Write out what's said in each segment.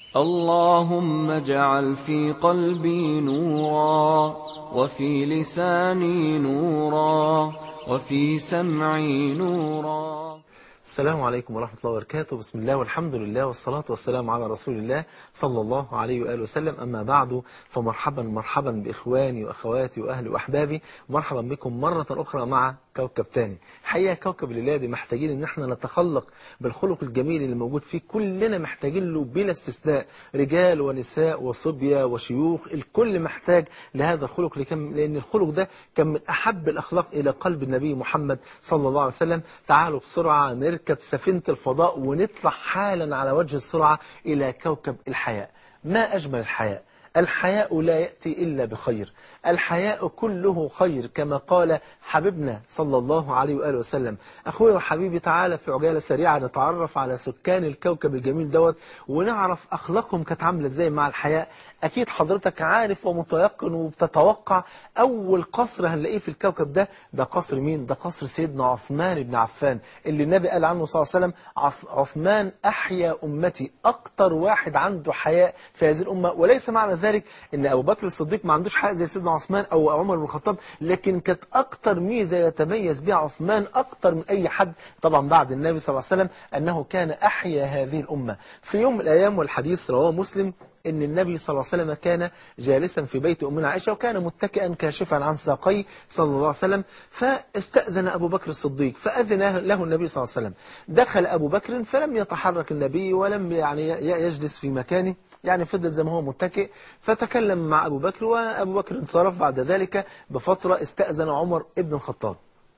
اللهم اجعل في قلبي نورا وفي لساني نورا وفي سمعي نورا السلام عليكم ورحمة الله وبركاته بسم الله والحمد لله والصلاة والسلام على رسول الله صلى الله عليه وآله وسلم أما بعد فمرحبا مرحبا بإخواني وأخواتي وأهلي وأحبابي مرحبا بكم مرة أخرى مع كوكب تاني حقيقة كوكب الليلة دي محتاجين ان احنا نتخلق بالخلق الجميل اللي موجود فيه كلنا محتاجين له بلا استثناء رجال ونساء وصبية وشيوخ الكل محتاج لهذا الخلق لكم لان الخلق ده كان من احب الاخلاق الى قلب النبي محمد صلى الله عليه وسلم تعالوا بسرعة نركب سفينة الفضاء ونطلع حالا على وجه السرعة الى كوكب الحياة ما اجمل الحياة الحياء لا يأتي إلا بخير الحياء كله خير كما قال حبيبنا صلى الله عليه وآله وسلم أخوي وحبيبي تعالى في عجالة سريعة نتعرف على سكان الكوكب الجميل دوت ونعرف أخلاقهم كانت عاملة إزاي مع الحياء أكيد حضرتك عارف ومتيقن وبتتوقع أول قصر هنلاقيه في الكوكب ده ده قصر مين؟ ده قصر سيدنا عثمان بن عفان اللي النبي قال عنه صلى الله عليه وسلم عف عثمان أحيا أمتي أكتر واحد عنده حياء في هذه الأمة وليس معنى ذلك ان ابو بكر الصديق ما عندوش حق زي سيدنا عثمان او عمر بن الخطاب لكن كانت اكتر ميزه يتميز بها عثمان اكتر من اي حد طبعا بعد النبي صلى الله عليه وسلم انه كان احيا هذه الامه في يوم من الايام والحديث رواه مسلم ان النبي صلى الله عليه وسلم كان جالسا في بيت امنا عائشه وكان متكئا كاشفا عن ساقيه صلى الله عليه وسلم فاستاذن ابو بكر الصديق فاذن له النبي صلى الله عليه وسلم دخل ابو بكر فلم يتحرك النبي ولم يعني يجلس في مكانه يعني فضل زي ما هو متكئ فتكلم مع أبو بكر وأبو بكر انصرف بعد ذلك بفترة استأذن عمر ابن الخطاب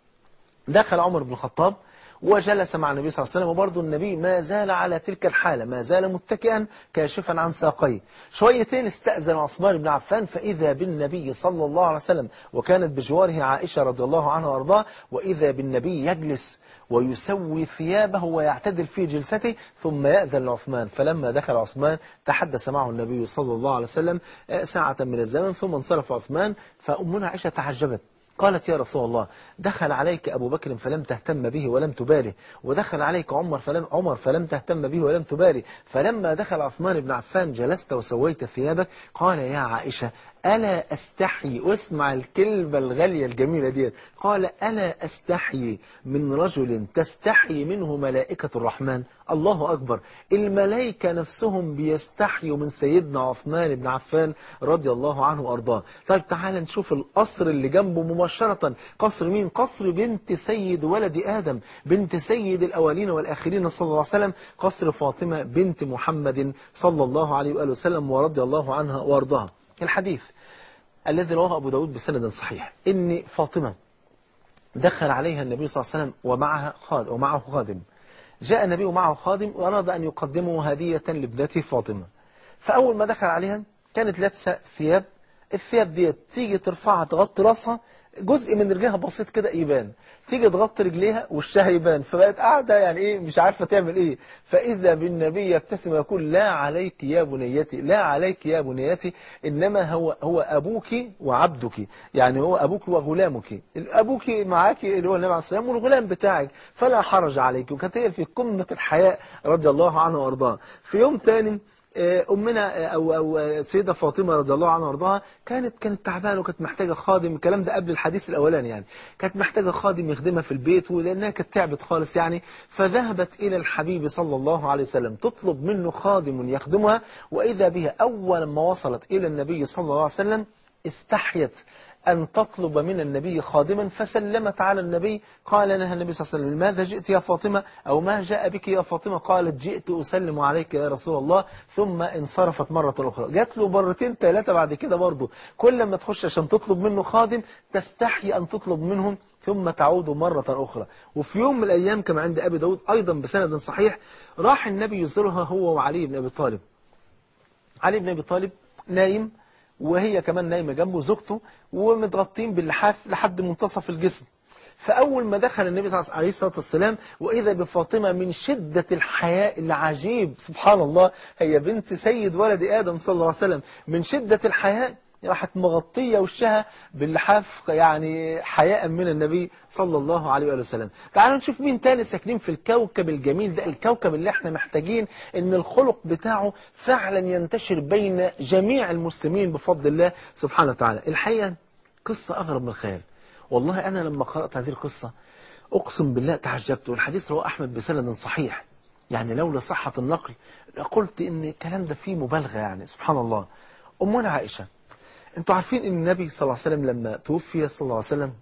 دخل عمر بن الخطاب وجلس مع النبي صلى الله عليه وسلم وبرضه النبي ما زال على تلك الحالة ما زال متكئا كاشفا عن ساقيه شويتين استأذن عثمان بن عفان فإذا بالنبي صلى الله عليه وسلم وكانت بجواره عائشة رضي الله عنها وارضاه وإذا بالنبي يجلس ويسوي ثيابه ويعتدل في جلسته ثم يأذن لعثمان فلما دخل عثمان تحدث معه النبي صلى الله عليه وسلم ساعة من الزمن ثم انصرف عثمان فأمنا عائشة تعجبت قالت يا رسول الله دخل عليك أبو بكر فلم تهتم به ولم تبالي ودخل عليك عمر فلم, عمر فلم تهتم به ولم تبالي فلما دخل عثمان بن عفان جلست وسويت ثيابك قال يا عائشة ألا أستحي واسمع الكلمة الغالية الجميلة ديت قال ألا أستحي من رجل تستحي منه ملائكة الرحمن الله أكبر الملائكة نفسهم بيستحيوا من سيدنا عثمان بن عفان رضي الله عنه وأرضاه طيب تعال نشوف القصر اللي جنبه مباشرة قصر مين؟ قصر بنت سيد ولد آدم بنت سيد الأولين والآخرين صلى الله عليه وسلم قصر فاطمة بنت محمد صلى الله عليه وآله وسلم ورضي الله عنها وأرضاها الحديث الذي رواه أبو داود بسند صحيح إن فاطمة دخل عليها النبي صلى الله عليه وسلم ومعها خاد ومعه خادم جاء النبي ومعه خادم وأراد أن يقدمه هدية لابنته فاطمة فأول ما دخل عليها كانت لابسة ثياب الثياب دي تيجي ترفعها تغطي راسها جزء من رجليها بسيط كده يبان تيجي تغطي رجليها وشها يبان فبقت قاعدة يعني ايه مش عارفة تعمل ايه فإذا بالنبي يبتسم ويقول لا عليك يا بنيتي لا عليك يا بنيتي إنما هو هو أبوك وعبدك يعني هو أبوك وغلامك أبوك معاك اللي هو النبي عليه الصلاة والسلام والغلام بتاعك فلا حرج عليك وكانت هي في قمة الحياء رضي الله عنه وارضاه في يوم تاني أمنا أو أو سيدة فاطمة رضي الله عنها وارضاها كانت كانت تعبانة وكانت محتاجة خادم الكلام ده قبل الحديث الأولاني يعني كانت محتاجة خادم يخدمها في البيت ولأنها كانت تعبت خالص يعني فذهبت إلى الحبيب صلى الله عليه وسلم تطلب منه خادم يخدمها وإذا بها أول ما وصلت إلى النبي صلى الله عليه وسلم استحيت أن تطلب من النبي خادما فسلمت على النبي قال لها النبي صلى الله عليه وسلم ماذا جئت يا فاطمة أو ما جاء بك يا فاطمة قالت جئت أسلم عليك يا رسول الله ثم انصرفت مرة أخرى جات له مرتين ثلاثة بعد كده برضه كل ما تخش عشان تطلب منه خادم تستحي أن تطلب منهم ثم تعود مرة أخرى وفي يوم من الأيام كما عند أبي داود أيضا بسند صحيح راح النبي يزورها هو وعلي بن أبي طالب علي بن أبي طالب نايم وهي كمان نايمة جنبه زوجته ومتغطين باللحاف لحد منتصف الجسم فأول ما دخل النبي صلى الله عليه الصلاة والسلام وإذا بفاطمة من شدة الحياء العجيب سبحان الله هي بنت سيد ولد آدم صلى الله عليه وسلم من شدة الحياء راحت مغطية وشها باللحاف يعني حياء من النبي صلى الله عليه وآله وسلم تعالوا نشوف مين تاني ساكنين في الكوكب الجميل ده الكوكب اللي احنا محتاجين ان الخلق بتاعه فعلا ينتشر بين جميع المسلمين بفضل الله سبحانه وتعالى الحقيقة قصة أغرب من الخيال والله أنا لما قرأت هذه القصة أقسم بالله تعجبت والحديث رواه أحمد بسند صحيح يعني لولا صحة النقل قلت إن الكلام ده فيه مبالغة يعني سبحان الله أمنا عائشة أنتوا عارفين إن النبي صلى الله عليه وسلم لما توفي صلى الله عليه وسلم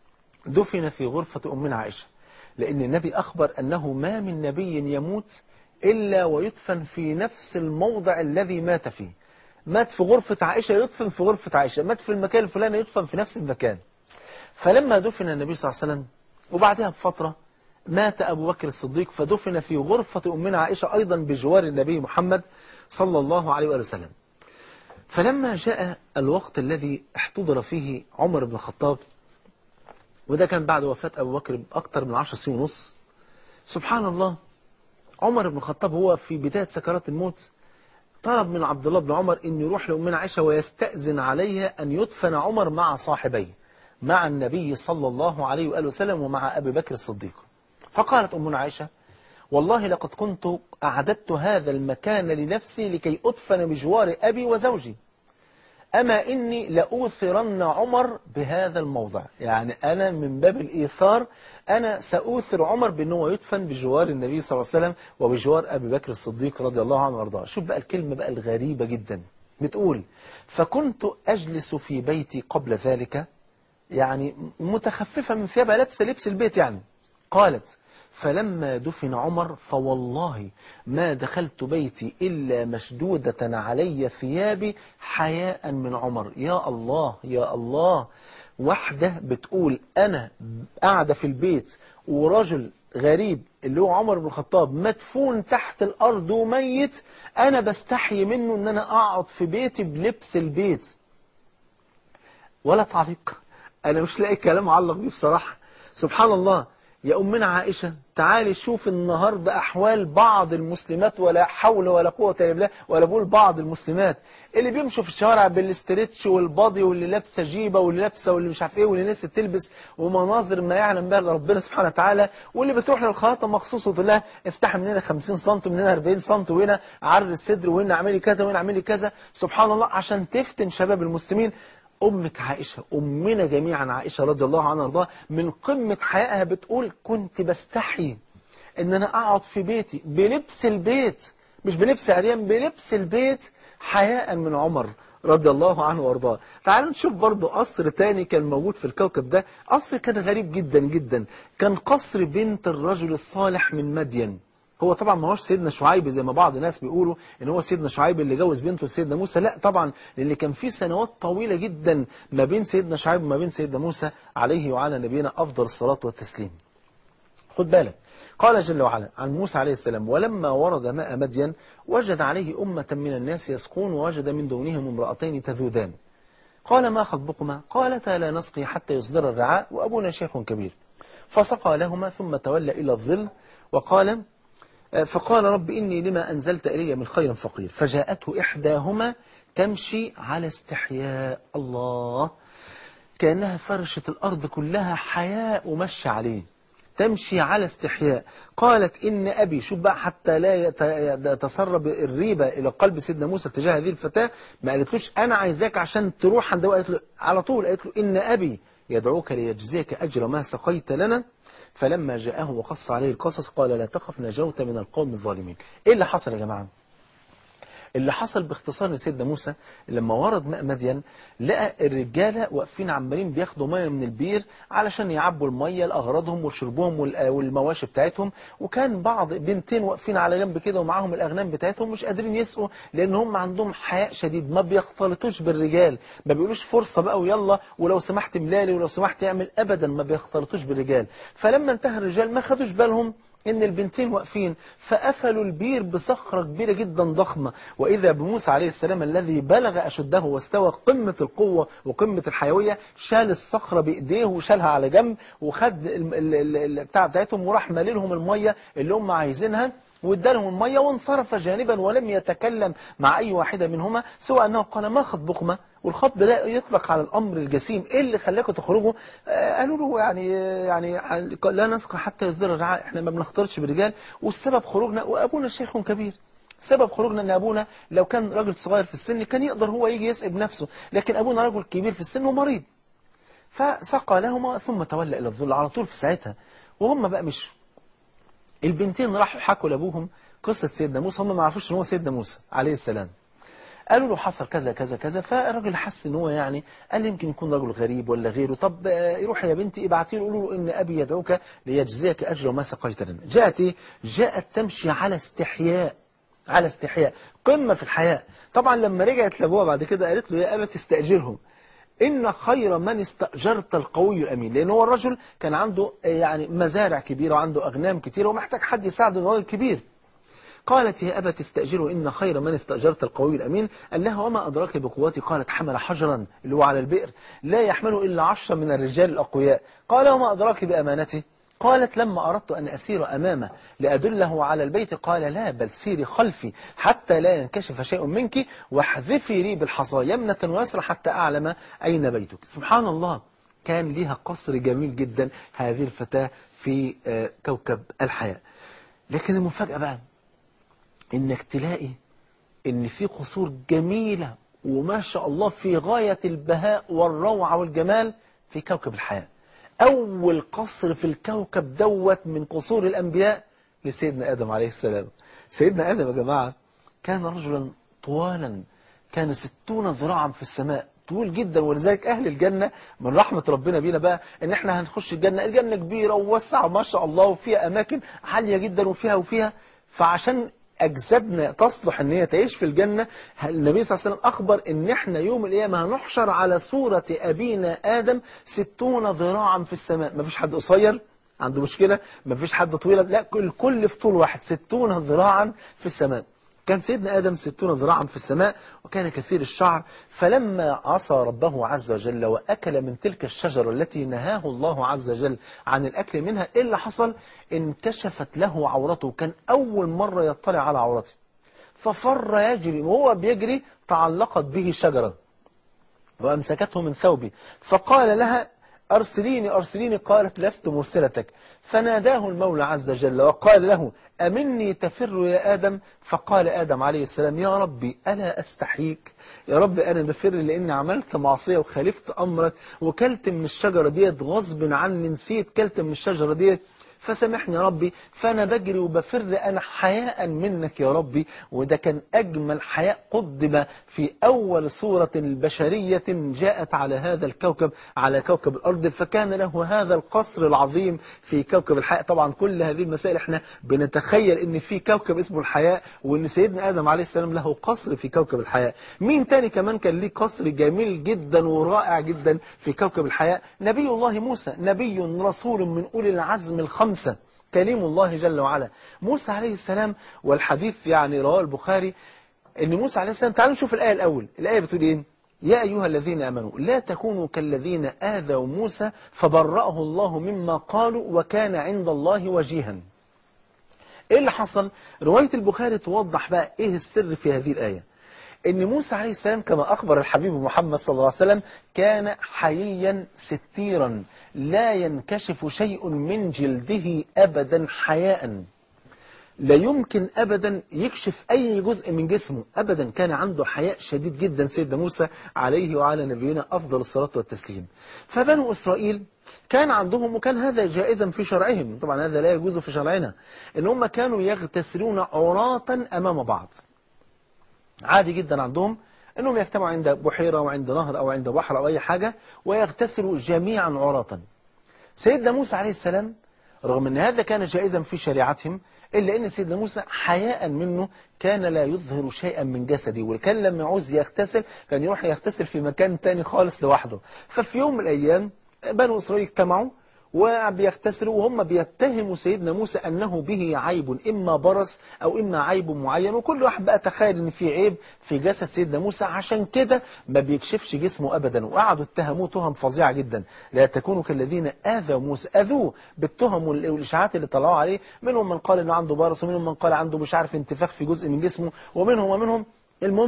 دفن في غرفة أمنا عائشة لأن النبي أخبر أنه ما من نبي يموت إلا ويدفن في نفس الموضع الذي مات فيه مات في غرفة عائشة يدفن في غرفة عائشة مات في المكان الفلاني يدفن في نفس المكان فلما دفن النبي صلى الله عليه وسلم وبعدها بفترة مات أبو بكر الصديق فدفن في غرفة أمنا عائشة أيضا بجوار النبي محمد صلى الله عليه وآله وسلم فلما جاء الوقت الذي احتضر فيه عمر بن الخطاب وده كان بعد وفاة أبو بكر بأكثر من عشر سنين ونص سبحان الله عمر بن الخطاب هو في بداية سكرات الموت طلب من عبد الله بن عمر أن يروح لأمنا عائشة ويستأذن عليها أن يدفن عمر مع صاحبيه مع النبي صلى الله عليه وآله وسلم ومع أبي بكر الصديق فقالت أمنا عائشة والله لقد كنت أعددت هذا المكان لنفسي لكي أدفن بجوار أبي وزوجي أما إني لأوثرن عمر بهذا الموضع يعني أنا من باب الإيثار أنا سأوثر عمر بأنه يدفن بجوار النبي صلى الله عليه وسلم وبجوار أبي بكر الصديق رضي الله عنه وارضاه شوف بقى الكلمة بقى الغريبة جدا بتقول فكنت أجلس في بيتي قبل ذلك يعني متخففة من ثيابها لابسة لبس البيت يعني قالت فلما دفن عمر فوالله ما دخلت بيتي إلا مشدودة علي ثيابي حياء من عمر يا الله يا الله واحدة بتقول أنا قاعدة في البيت ورجل غريب اللي هو عمر بن الخطاب مدفون تحت الأرض وميت أنا بستحي منه أن أنا أقعد في بيتي بلبس البيت ولا تعليق أنا مش لاقي كلام معلق بيه بصراحة سبحان الله يا أمنا عائشة تعالي شوف النهاردة أحوال بعض المسلمات ولا حول ولا قوة إلا بالله ولا بقول بعض المسلمات اللي بيمشوا في الشوارع بالاسترتش والباضي واللي لابسة جيبة واللي لابسة واللي مش عارف ايه واللي نسي تلبس ومناظر ما يعلم بها ربنا سبحانه وتعالى واللي بتروح للخياطة مخصوص وتقول لها افتحي من هنا 50 سم ومن هنا 40 سم وهنا عرض الصدر وهنا اعملي كذا وهنا اعملي كذا سبحان الله عشان تفتن شباب المسلمين أمك عائشة أمنا جميعا عائشة رضي الله عنها وارضاها من قمة حيائها بتقول كنت بستحي إن أنا أقعد في بيتي بلبس البيت مش بلبس عريان بلبس البيت حياء من عمر رضي الله عنه وارضاه تعالوا نشوف برضو قصر تاني كان موجود في الكوكب ده قصر كان غريب جدا جدا كان قصر بنت الرجل الصالح من مدين هو طبعا ما هوش سيدنا شعيب زي ما بعض الناس بيقولوا ان هو سيدنا شعيب اللي جوز بنته سيدنا موسى لا طبعا لان كان في سنوات طويلة جدا ما بين سيدنا شعيب وما بين سيدنا موسى عليه وعلى نبينا افضل الصلاة والتسليم خد بالك قال جل وعلا عن موسى عليه السلام ولما ورد ماء مدين وجد عليه أمة من الناس يسقون ووجد من دونهم امرأتين تذودان قال ما خطبكما قالتا لا نسقي حتى يصدر الرعاء وأبونا شيخ كبير فسقى لهما ثم تولى إلى الظل وقال فقال رب إني لما أنزلت إلي من خير فقير فجاءته إحداهما تمشي على استحياء الله كأنها فرشت الأرض كلها حياء ومشى عليه تمشي على استحياء قالت إن أبي شوف بقى حتى لا يتسرب الريبة إلى قلب سيدنا موسى تجاه هذه الفتاة ما قالتلوش أنا عايزاك عشان تروح عند قالت له على طول قالت له إن أبي يدعوك ليجزيك أجر ما سقيت لنا فلما جاءه وقص عليه القصص قال لا تخف نجوت من القوم الظالمين إيه اللي حصل يا جماعة اللي حصل باختصار لسيدنا موسى لما ورد ماء مدين لقى الرجالة واقفين عمالين بياخدوا مية من البير علشان يعبوا المية لأغراضهم وشربهم والمواشي بتاعتهم وكان بعض بنتين واقفين على جنب كده ومعاهم الأغنام بتاعتهم مش قادرين يسقوا لأن هم عندهم حياء شديد ما بيختلطوش بالرجال ما بيقولوش فرصة بقى ويلا ولو سمحت ملالي ولو سمحت يعمل أبدا ما بيختلطوش بالرجال فلما انتهى الرجال ما خدوش بالهم ان البنتين واقفين فقفلوا البير بصخرة كبيرة جدا ضخمة وإذا بموسى عليه السلام الذي بلغ أشده واستوى قمة القوة وقمة الحيوية شال الصخرة بإيديه وشالها على جنب وخد البتاع بتاعتهم وراح ماللهم المية اللي هم عايزينها وادالهم المية وانصرف جانبا ولم يتكلم مع أي واحدة منهما سوى أنه قال ما خطبكما والخطب ده يطلق على الأمر الجسيم إيه اللي خلاكم تخرجوا آه قالوا له يعني يعني لا نسقى حتى يصدر الرعاء إحنا ما بنختلطش بالرجال والسبب خروجنا وأبونا شيخ كبير سبب خروجنا ان ابونا لو كان راجل صغير في السن كان يقدر هو يجي يسقي بنفسه لكن ابونا رجل كبير في السن ومريض فسقى لهما ثم تولى الى الظل على طول في ساعتها وهم بقى مشوا البنتين راحوا حكوا لابوهم قصة سيدنا موسى هم ما عرفوش ان هو سيدنا موسى عليه السلام قالوا له حصل كذا كذا كذا فالراجل حس ان هو يعني قال يمكن يكون رجل غريب ولا غيره طب يروح يا بنتي ابعتي له قولوا له ان ابي يدعوك ليجزيك اجر ما سقيت لنا جاءت ايه جاءت تمشي على استحياء على استحياء قمة في الحياء طبعا لما رجعت لابوها بعد كده قالت له يا أبا تستأجرهم إن خير من استأجرت القوي الأمين لأن هو الرجل كان عنده يعني مزارع كبيرة وعنده أغنام كتيرة ومحتاج حد يساعده إنه راجل كبير قالت يا أبا تستأجره إن خير من استأجرت القوي الأمين قال لها وما أدراك بقوتي قالت حمل حجرا اللي هو على البئر لا يحمله إلا عشرة من الرجال الأقوياء قال وما أدراك بأمانتي قالت لما أردت أن أسير أمامه لأدله على البيت قال لا بل سيري خلفي حتى لا ينكشف شيء منك واحذفي لي بالحصى يمنة ويسرى حتى أعلم أين بيتك سبحان الله كان لها قصر جميل جدا هذه الفتاة في كوكب الحياة لكن المفاجأة بقى إنك تلاقي إن في قصور جميلة وما شاء الله في غاية البهاء والروعة والجمال في كوكب الحياة أول قصر في الكوكب دوت من قصور الأنبياء لسيدنا آدم عليه السلام سيدنا آدم يا جماعة كان رجلا طوالا كان ستون ذراعا في السماء طويل جدا ولذلك أهل الجنة من رحمة ربنا بينا بقى إن إحنا هنخش الجنة الجنة كبيرة ووسعة ما شاء الله وفيها أماكن عالية جدا وفيها وفيها فعشان أجسادنا تصلح أن هي تعيش في الجنة النبي صلى الله عليه وسلم أخبر أن احنا يوم القيامة هنحشر على صورة أبينا آدم ستون ذراعا في السماء ما فيش حد قصير عنده مشكلة ما فيش حد طويل لا الكل في طول واحد ستون ذراعا في السماء كان سيدنا آدم ستون ذراعا في السماء وكان كثير الشعر فلما عصى ربه عز وجل وأكل من تلك الشجرة التي نهاه الله عز وجل عن الأكل منها إيه اللي حصل انكشفت له عورته كان أول مرة يطلع على عورته ففر يجري وهو بيجري تعلقت به شجرة وأمسكته من ثوبه فقال لها أرسليني أرسليني قالت لست مرسلتك فناداه المولى عز وجل وقال له أمني تفر يا آدم فقال آدم عليه السلام يا ربي ألا أستحيك يا رب أنا بفر لأني عملت معصية وخالفت أمرك وكلت من الشجرة ديت غصب عني نسيت كلت من الشجرة ديت فسامحني يا ربي فأنا بجري وبفر أنا حياء منك يا ربي وده كان أجمل حياء قدم في أول صورة بشرية جاءت على هذا الكوكب على كوكب الأرض فكان له هذا القصر العظيم في كوكب الحياء طبعا كل هذه المسائل احنا بنتخيل ان في كوكب اسمه الحياء وان سيدنا آدم عليه السلام له قصر في كوكب الحياء مين تاني كمان كان ليه قصر جميل جدا ورائع جدا في كوكب الحياء نبي الله موسى نبي رسول من أولي العزم الخمسة خمسة كليم الله جل وعلا موسى عليه السلام والحديث يعني رواه البخاري ان موسى عليه السلام تعالوا نشوف الآية الأول الآية بتقول إيه يا أيها الذين آمنوا لا تكونوا كالذين آذوا موسى فبرأه الله مما قالوا وكان عند الله وجيها إيه اللي حصل رواية البخاري توضح بقى إيه السر في هذه الآية ان موسى عليه السلام كما أخبر الحبيب محمد صلى الله عليه وسلم كان حييا ستيرا لا ينكشف شيء من جلده أبدا حياء لا يمكن أبدا يكشف أي جزء من جسمه أبدا كان عنده حياء شديد جدا سيدنا موسى عليه وعلى نبينا أفضل الصلاة والتسليم فبنو إسرائيل كان عندهم وكان هذا جائزا في شرعهم طبعا هذا لا يجوز في شرعنا ان هم كانوا يغتسلون عراة أمام بعض عادي جدا عندهم انهم يجتمعوا عند بحيرة وعند نهر او عند بحر او اي حاجة ويغتسلوا جميعا عراة سيدنا موسى عليه السلام رغم ان هذا كان جائزا في شريعتهم إلا أن سيدنا موسى حياء منه كان لا يظهر شيئا من جسده وكان لما يعوز يغتسل كان يروح يغتسل في مكان تاني خالص لوحده ففي يوم من الأيام بنو إسرائيل اجتمعوا وبيغتسلوا وهم بيتهموا سيدنا موسى أنه به عيب إما برص أو إما عيب معين وكل واحد بقى تخيل أن في عيب في جسد سيدنا موسى عشان كده ما بيكشفش جسمه أبدا وقعدوا اتهموه تهم فظيعة جدا لا تكونوا كالذين آذوا موسى أذوه بالتهم والإشاعات اللي طلعوا عليه منهم من قال أنه عنده برص ومنهم من قال عنده مش عارف انتفاخ في جزء من جسمه ومنهم ومنهم المهم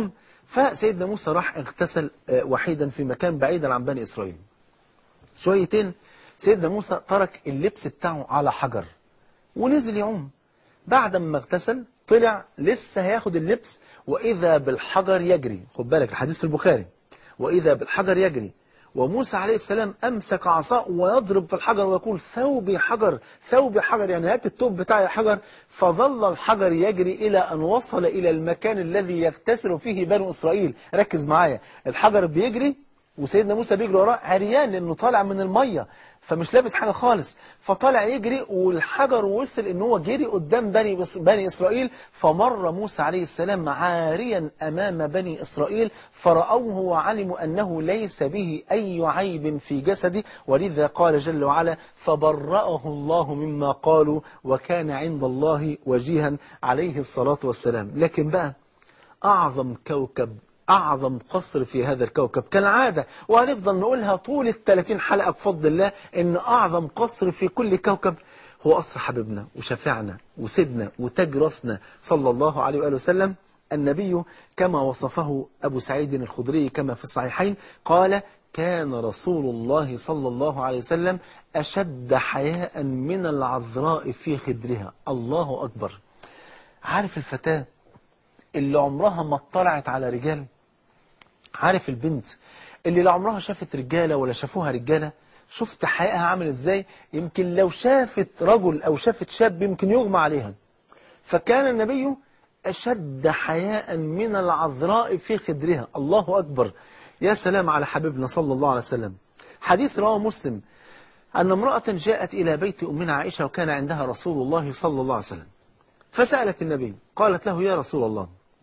فسيدنا موسى راح اغتسل آه، وحيدا في مكان بعيدا عن بني إسرائيل شويتين سيدنا موسى ترك اللبس بتاعه على حجر ونزل يعوم بعد ما اغتسل طلع لسه هياخد اللبس وإذا بالحجر يجري خد بالك الحديث في البخاري وإذا بالحجر يجري وموسى عليه السلام أمسك عصاه ويضرب في الحجر ويقول ثوبي حجر ثوبي حجر يعني هات الثوب بتاعي حجر فظل الحجر يجري إلى أن وصل إلى المكان الذي يغتسل فيه بنو إسرائيل ركز معايا الحجر بيجري وسيدنا موسى بيجري وراه عريان لأنه طالع من المية فمش لابس حاجة خالص فطالع يجري والحجر وصل ان هو جري قدام بني, بس- بني إسرائيل فمر موسى عليه السلام عاريا أمام بني إسرائيل فرأوه وعلموا أنه ليس به أي عيب في جسده ولذا قال جل وعلا فبرأه الله مما قالوا وكان عند الله وجيها عليه الصلاة والسلام لكن بقى أعظم كوكب أعظم قصر في هذا الكوكب كالعادة وهنفضل نقولها طول الثلاثين حلقة بفضل الله إن أعظم قصر في كل كوكب هو قصر حبيبنا وشفيعنا وسيدنا وتاج راسنا صلى الله عليه وآله وسلم النبي كما وصفه أبو سعيد الخدري كما في الصحيحين قال كان رسول الله صلى الله عليه وسلم أشد حياء من العذراء في خدرها الله أكبر عارف الفتاة اللي عمرها ما اطلعت على رجال عارف البنت اللي لا عمرها شافت رجالة ولا شافوها رجالة شفت حقيقها عامل ازاي يمكن لو شافت رجل او شافت شاب يمكن يغمى عليها فكان النبي أشد حياء من العذراء في خدرها الله أكبر يا سلام على حبيبنا صلى الله عليه وسلم حديث رواه مسلم أن امرأة جاءت إلى بيت أمنا عائشة وكان عندها رسول الله صلى الله عليه وسلم فسألت النبي قالت له يا رسول الله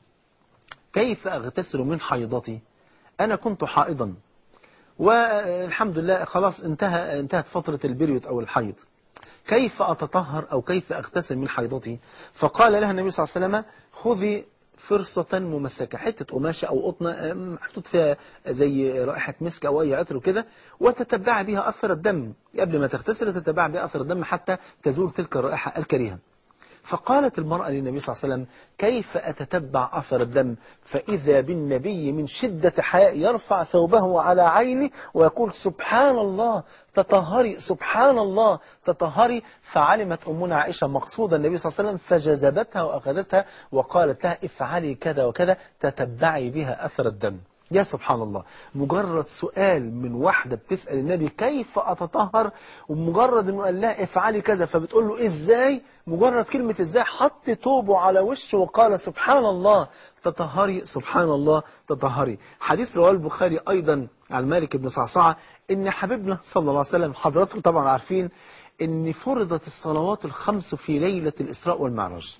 كيف أغتسل من حيضتي أنا كنت حائضا والحمد لله خلاص انتهى انتهت فترة البريود أو الحيض كيف أتطهر أو كيف أغتسل من حيضتي فقال لها النبي صلى الله عليه وسلم خذي فرصة ممسكة حتة قماشة أو قطنة محطوط فيها زي رائحة مسك أو أي عطر وكده وتتبع بها أثر الدم قبل ما تغتسل تتبع بها أثر الدم حتى تزول تلك الرائحة الكريهة فقالت المرأة للنبي صلى الله عليه وسلم كيف أتتبع أثر الدم فإذا بالنبي من شدة حياء يرفع ثوبه على عيني ويقول سبحان الله تطهري سبحان الله تطهري فعلمت أمنا عائشة مقصود النبي صلى الله عليه وسلم فجذبتها وأخذتها وقالت لها افعلي كذا وكذا تتبعي بها أثر الدم يا سبحان الله مجرد سؤال من واحدة بتسأل النبي كيف أتطهر ومجرد أنه قال لها افعلي كذا فبتقول له إزاي مجرد كلمة إزاي حط توبه على وشه وقال سبحان الله تطهري سبحان الله تطهري حديث رواه البخاري أيضا عن مالك بن صعصعة إن حبيبنا صلى الله عليه وسلم حضراتكم طبعا عارفين إن فرضت الصلوات الخمس في ليلة الإسراء والمعراج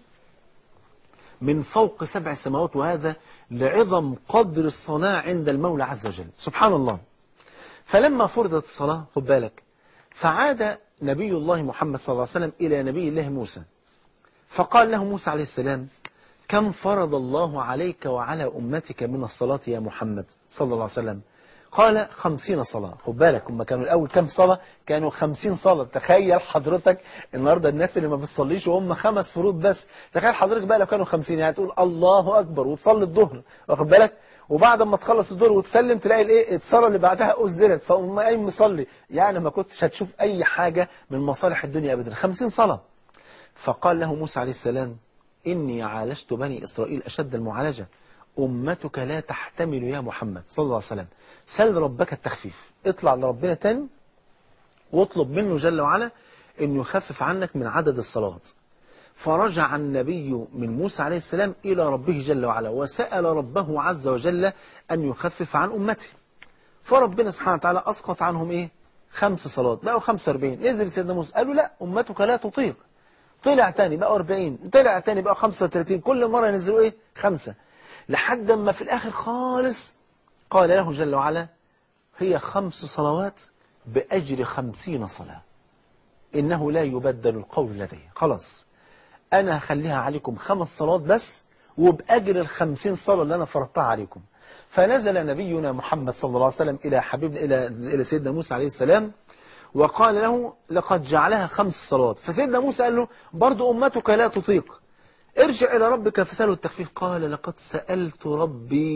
من فوق سبع سماوات وهذا لعظم قدر الصلاة عند المولى عز وجل سبحان الله فلما فرضت الصلاة خد بالك فعاد نبي الله محمد صلى الله عليه وسلم إلى نبي الله موسى فقال له موسى عليه السلام كم فرض الله عليك وعلى أمتك من الصلاة يا محمد صلى الله عليه وسلم قال خمسين صلاة خد بالك هم كانوا الأول كم صلاة كانوا خمسين صلاة تخيل حضرتك النهاردة الناس اللي ما بتصليش وهم خمس فروض بس تخيل حضرتك بقى لو كانوا خمسين يعني تقول الله أكبر وتصلي الظهر واخد بالك وبعد ما تخلص الظهر وتسلم تلاقي الايه الصلاه اللي بعدها أذنت فقوم قايم مصلي يعني ما كنتش هتشوف أي حاجة من مصالح الدنيا أبدا خمسين صلاة فقال له موسى عليه السلام إني عالجت بني إسرائيل أشد المعالجة أمتك لا تحتمل يا محمد صلى الله عليه وسلم سل ربك التخفيف اطلع لربنا تاني واطلب منه جل وعلا أنه يخفف عنك من عدد الصلوات فرجع النبي من موسى عليه السلام إلى ربه جل وعلا وسأل ربه عز وجل أن يخفف عن أمته فربنا سبحانه وتعالى أسقط عنهم إيه خمس صلوات بقوا 45 نزل سيدنا موسى قالوا لا أمتك لا تطيق طلع تاني بقى 40 طلع تاني بقى 35 كل مرة ينزلوا ايه خمسة لحد ما في الاخر خالص قال له جل وعلا هي خمس صلوات بأجر خمسين صلاة إنه لا يبدل القول لدي خلاص أنا هخليها عليكم خمس صلوات بس وبأجر الخمسين صلاة اللي أنا فرضتها عليكم فنزل نبينا محمد صلى الله عليه وسلم إلى حبيبنا إلى إلى سيدنا موسى عليه السلام وقال له لقد جعلها خمس صلوات فسيدنا موسى قال له برضو أمتك لا تطيق ارجع إلى ربك فسأله التخفيف قال لقد سألت ربي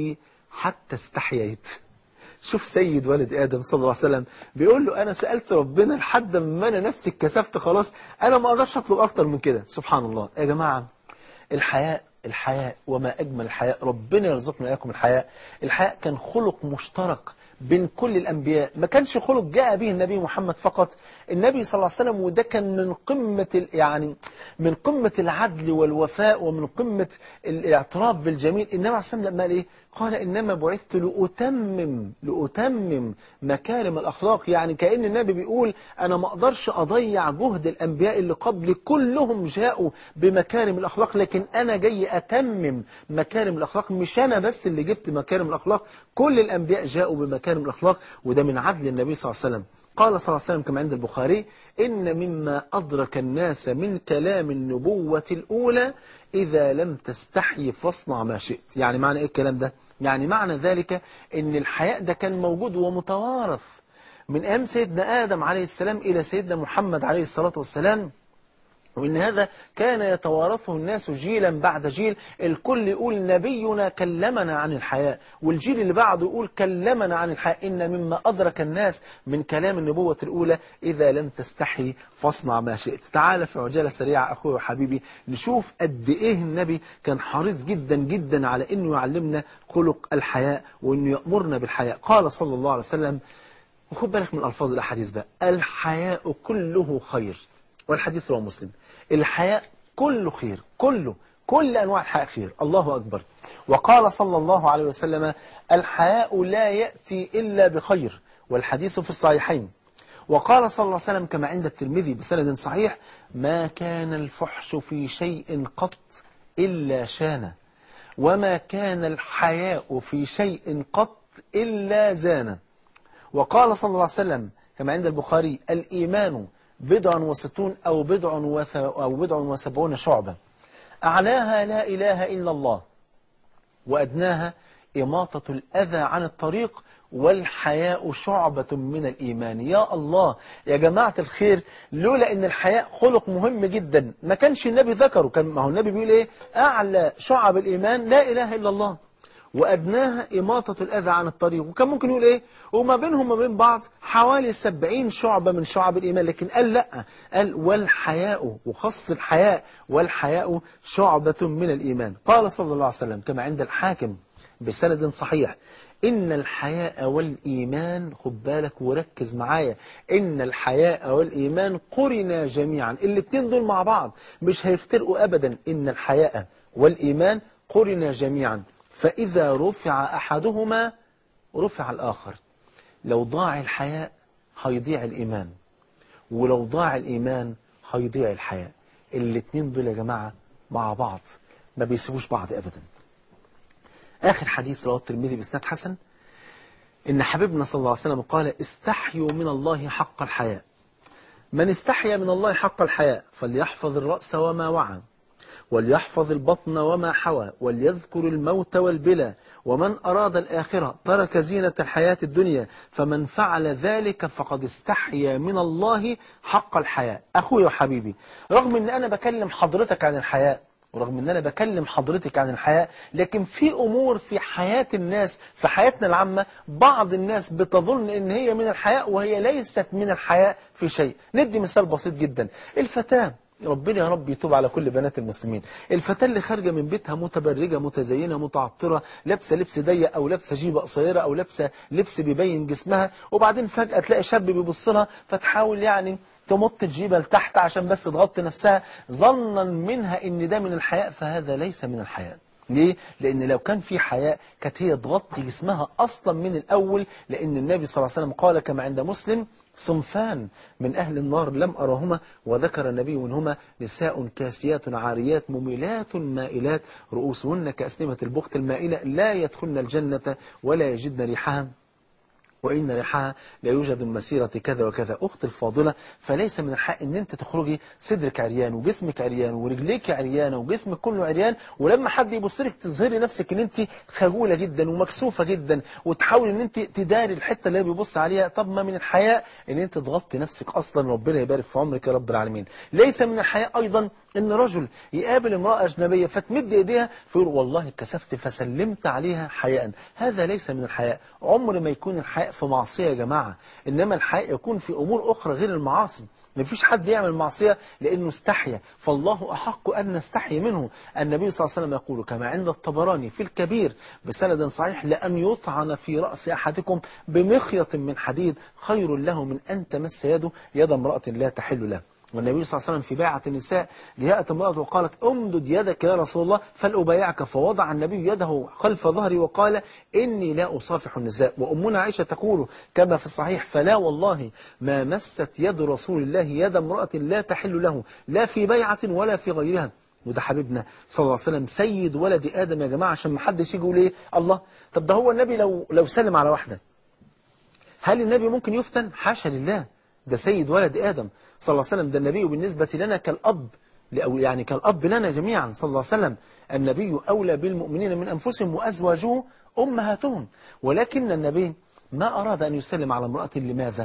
حتى استحييت شوف سيد ولد آدم صلى الله عليه وسلم بيقول له أنا سألت ربنا لحد ما أنا نفسي اتكسفت خلاص أنا ما أقدرش أطلب أكتر من كده سبحان الله يا جماعة الحياء الحياء وما أجمل الحياء ربنا يرزقنا إياكم الحياء الحياء كان خلق مشترك بين كل الأنبياء ما كانش خلق جاء به النبي محمد فقط النبي صلى الله عليه وسلم وده كان من قمة ال- يعني من قمة العدل والوفاء ومن قمة الاعتراف بالجميل النبي عليه الصلاة والسلام لما قال إيه قال إنما بعثت لأتمم لأتمم مكارم الأخلاق يعني كأن النبي بيقول أنا ما أقدرش أضيع جهد الأنبياء اللي قبلي كلهم جاءوا بمكارم الأخلاق لكن أنا جاي أتمم مكارم الأخلاق مش أنا بس اللي جبت مكارم الأخلاق كل الأنبياء جاءوا بمكارم الأخلاق وده من عدل النبي صلى الله عليه وسلم قال صلى الله عليه وسلم كما عند البخاري إن مما أدرك الناس من كلام النبوة الأولى إذا لم تستحي فاصنع ما شئت يعني معنى إيه الكلام ده؟ يعني معنى ذلك إن الحياء ده كان موجود ومتوارث من أيام سيدنا آدم عليه السلام إلى سيدنا محمد عليه الصلاة والسلام وإن هذا كان يتوارثه الناس جيلا بعد جيل الكل يقول نبينا كلمنا عن الحياء والجيل اللي بعده يقول كلمنا عن الحياء إن مما أدرك الناس من كلام النبوة الأولى إذا لم تستحي فاصنع ما شئت تعال في عجالة سريعة أخوي وحبيبي نشوف قد إيه النبي كان حريص جدا جدا على إنه يعلمنا خلق الحياء وإنه يأمرنا بالحياء قال صلى الله عليه وسلم وخد بالك من ألفاظ الأحاديث بقى الحياء كله خير والحديث رواه مسلم الحياء كله خير كله كل أنواع الحياء خير الله أكبر وقال صلى الله عليه وسلم الحياء لا يأتي إلا بخير والحديث في الصحيحين وقال صلى الله عليه وسلم كما عند الترمذي بسند صحيح ما كان الفحش في شيء قط إلا شانه وما كان الحياء في شيء قط إلا زانه وقال صلى الله عليه وسلم كما عند البخاري الإيمان بضع وستون أو بضع, وث... أو بضع وسبعون شعبة أعلاها لا إله إلا الله وأدناها إماطة الأذى عن الطريق والحياء شعبة من الإيمان يا الله يا جماعة الخير لولا أن الحياء خلق مهم جدا ما كانش النبي ذكره كان ما هو النبي بيقول إيه أعلى شعب الإيمان لا إله إلا الله وأدناها إماطة الأذى عن الطريق وكان ممكن يقول إيه وما بينهم وما بين بعض حوالي سبعين شعبة من شعب الإيمان لكن قال لا قال والحياء وخص الحياء والحياء شعبة من الإيمان قال صلى الله عليه وسلم كما عند الحاكم بسند صحيح إن الحياء والإيمان خد بالك وركز معايا إن الحياء والإيمان قرنا جميعا الاثنين دول مع بعض مش هيفترقوا أبدا إن الحياء والإيمان قرنا جميعا فإذا رفع أحدهما رفع الآخر لو ضاع الحياء هيضيع الإيمان ولو ضاع الإيمان هيضيع الحياء الاثنين دول يا جماعة مع بعض ما بيسيبوش بعض أبدا آخر حديث رواه الترمذي بإسناد حسن إن حبيبنا صلى الله عليه وسلم قال استحيوا من الله حق الحياء من استحيا من الله حق الحياء فليحفظ الرأس وما وعى وليحفظ البطن وما حوى وليذكر الموت والبلى ومن أراد الآخرة ترك زينة الحياة الدنيا فمن فعل ذلك فقد استحيا من الله حق الحياة أخوي وحبيبي رغم أن أنا بكلم حضرتك عن الحياة ورغم ان انا بكلم حضرتك عن الحياة لكن في امور في حياة الناس في حياتنا العامة بعض الناس بتظن ان هي من الحياء وهي ليست من الحياء في شيء ندي مثال بسيط جدا الفتاة ربنا يا رب يتوب على كل بنات المسلمين الفتاة اللي خارجة من بيتها متبرجة متزينة متعطرة لابسة لبس ضيق أو لابسة جيبة قصيرة أو لابسة لبس بيبين جسمها وبعدين فجأة تلاقي شاب بيبص لها فتحاول يعني تمط الجيبة لتحت عشان بس تغطي نفسها ظنا منها ان ده من الحياء فهذا ليس من الحياء ليه؟ لأن لو كان في حياء كانت هي تغطي جسمها أصلا من الأول لأن النبي صلى الله عليه وسلم قال كما عند مسلم صنفان من أهل النار لم أرهما وذكر النبي منهما نساء كاسيات عاريات مميلات مائلات رؤوسهن كأسنمة البخت المائلة لا يدخلن الجنة ولا يجدن ريحها وإن ريحها لا يوجد من مسيرة كذا وكذا أخت الفاضلة فليس من الحق أن أنت تخرجي صدرك عريان وجسمك عريان ورجليك عريانة وجسمك كله عريان ولما حد يبص لك تظهري نفسك أن أنت خجولة جدا ومكسوفة جدا وتحاولي أن أنت تداري الحتة اللي هي بيبص عليها طب ما من الحياء أن أنت تغطي نفسك أصلا ربنا يبارك في عمرك يا رب العالمين ليس من الحياء أيضا أن رجل يقابل امرأة أجنبية فتمد إيديها فيقول والله كسفت فسلمت عليها حياء هذا ليس من الحياء عمر ما يكون الحياء في معصية يا جماعة إنما الحياء يكون في أمور أخرى غير المعاصي ما فيش حد يعمل معصية لأنه استحيا فالله أحق أن نستحي منه النبي صلى الله عليه وسلم يقول كما عند الطبراني في الكبير بسند صحيح لأن يطعن في رأس أحدكم بمخيط من حديد خير له من أن تمس يده يد امرأة لا تحل له والنبي صلى الله عليه وسلم في بيعة النساء جاءت امرأة وقالت امدد يدك يا رسول الله فلأبايعك فوضع النبي يده خلف ظهري وقال إني لا أصافح النساء وأمنا عائشة تقول كما في الصحيح فلا والله ما مست يد رسول الله يد امرأة لا تحل له لا في بيعة ولا في غيرها وده حبيبنا صلى الله عليه وسلم سيد ولد آدم يا جماعة عشان ما حدش يجي يقول ايه الله طب ده هو النبي لو لو سلم على واحدة هل النبي ممكن يفتن حاشا لله ده سيد ولد آدم صلى الله عليه وسلم ده النبي بالنسبة لنا كالأب أو يعني كالأب لنا جميعا صلى الله عليه وسلم النبي أولى بالمؤمنين من أنفسهم وأزواجه أمهاتهم ولكن النبي ما أراد أن يسلم على امرأة لماذا؟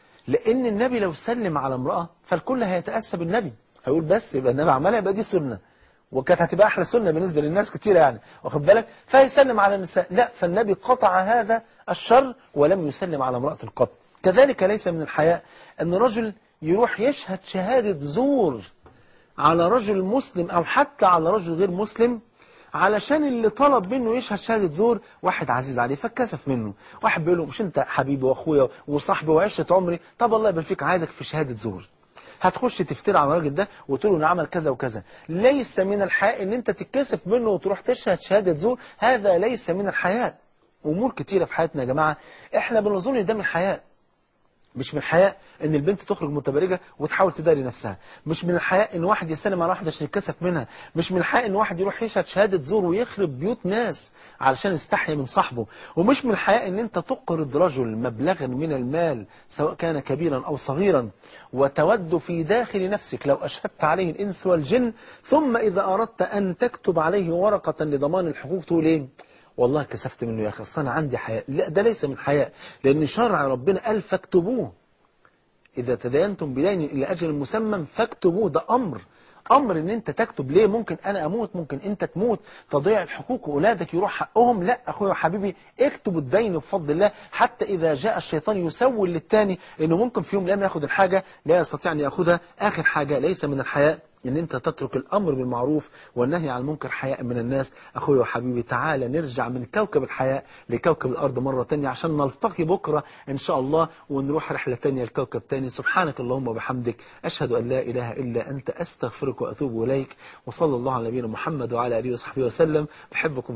لأن النبي لو سلم على امرأة فالكل هيتأسى بالنبي هيقول بس يبقى النبي عملها يبقى دي سنة وكانت هتبقى أحلى سنة بالنسبة للناس كتير يعني واخد بالك فيسلم على النساء لا فالنبي قطع هذا الشر ولم يسلم على امرأة القط كذلك ليس من الحياء أن رجل يروح يشهد شهادة زور على رجل مسلم أو حتى على رجل غير مسلم علشان اللي طلب منه يشهد شهادة زور واحد عزيز عليه فكسف منه واحد بيقول له مش انت حبيبي واخويا وصاحبي وعشرة عمري طب الله يبارك فيك عايزك في شهادة زور هتخش تفتري على الراجل ده وتقول له انه عمل كذا وكذا ليس من الحياء ان انت تتكسف منه وتروح تشهد شهادة زور هذا ليس من الحياء امور كتيرة في حياتنا يا جماعة احنا بنظن ده من الحياء مش من الحياء ان البنت تخرج متبرجة وتحاول تداري نفسها مش من الحياء ان واحد يسلم على واحدة عشان يتكسف منها مش من الحياء ان واحد يروح يشهد شهادة زور ويخرب بيوت ناس علشان يستحي من صاحبه ومش من الحياء ان انت تقرض رجل مبلغا من المال سواء كان كبيرا او صغيرا وتود في داخل نفسك لو اشهدت عليه الانس والجن ثم اذا اردت ان تكتب عليه ورقة لضمان الحقوق تقول ايه والله كسفت منه يا أخي أصل أنا عندي حياء لا ده ليس من حياء لأن شرع ربنا قال فاكتبوه إذا تداينتم بدين إلى أجل مسمى فاكتبوه ده أمر أمر إن أنت تكتب ليه ممكن أنا أموت ممكن أنت تموت تضيع الحقوق وأولادك يروح حقهم لا أخويا وحبيبي اكتبوا الدين بفضل الله حتى إذا جاء الشيطان يسول للتاني إنه ممكن في يوم لم ياخد الحاجة لا يستطيع أن يأخذها آخر حاجة ليس من الحياء ان انت تترك الامر بالمعروف والنهي عن المنكر حياء من الناس اخويا وحبيبي تعالى نرجع من كوكب الحياء لكوكب الارض مرة تانية عشان نلتقي بكرة ان شاء الله ونروح رحلة تانية لكوكب تاني سبحانك اللهم وبحمدك اشهد ان لا اله الا انت استغفرك واتوب اليك وصلى الله على نبينا محمد وعلى اله وصحبه وسلم بحبكم